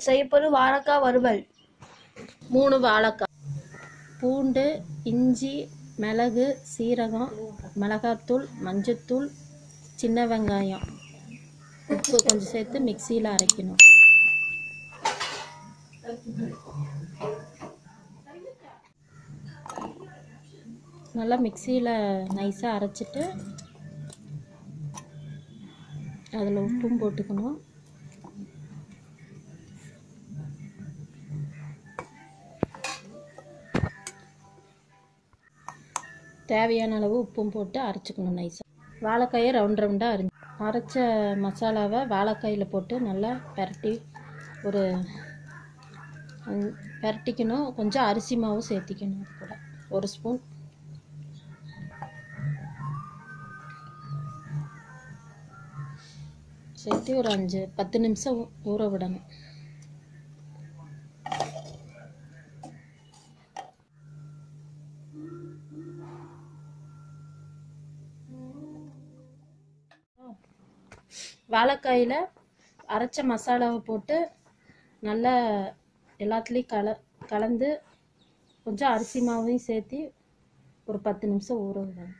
செய்யப்படும் வாழைக்காய் வறுவல் மூணு வாழைக்காய் பூண்டு இஞ்சி மிளகு சீரகம் மிளகாத்தூள் மஞ்சத்தூள் சின்ன வெங்காயம் உப்பு கொஞ்சம் சேர்த்து மிக்சியில் அரைக்கணும் நல்லா மிக்சியில் நைஸாக அரைச்சிட்டு அதில் உப்பும் போட்டுக்கணும் தேவையான அளவு உப்பும் போட்டு அரைச்சிக்கணும் நைஸாக வாழைக்காயை ரவுண்ட் ரவுண்டாக அரிஞ்சு அரைச்ச மசாலாவை வாழைக்காயில் போட்டு நல்லா பெரட்டி ஒரு அஹ், பெரட்டிக்கணும் கொஞ்சம் அரிசி மாவும் சேர்த்திக்கணும் அது கூட ஒரு ஸ்பூன் சேர்த்து ஒரு அஞ்சு பத்து நிமிஷம் ஊ- ஊற விடணும் வாழைக்காயில் அரைச்ச மசாலாவை போட்டு நல்லா எல்லாத்துலேயும் கல கலந்து கொஞ்சம் அரிசி மாவையும் சேர்த்து ஒரு பத்து நிமிஷம் ஊற விடணும்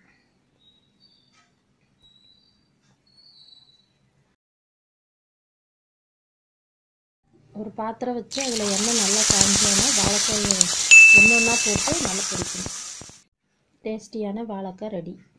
ஒரு பாத்திரம் வச்சு அதில் எண்ணெய் நல்லா காஞ்சோன்னா வாழைக்காயை ஒன்று ஒன்றா போட்டு நல்லா பொரிக்கணும் டேஸ்டியான வாழைக்காய் ரெடி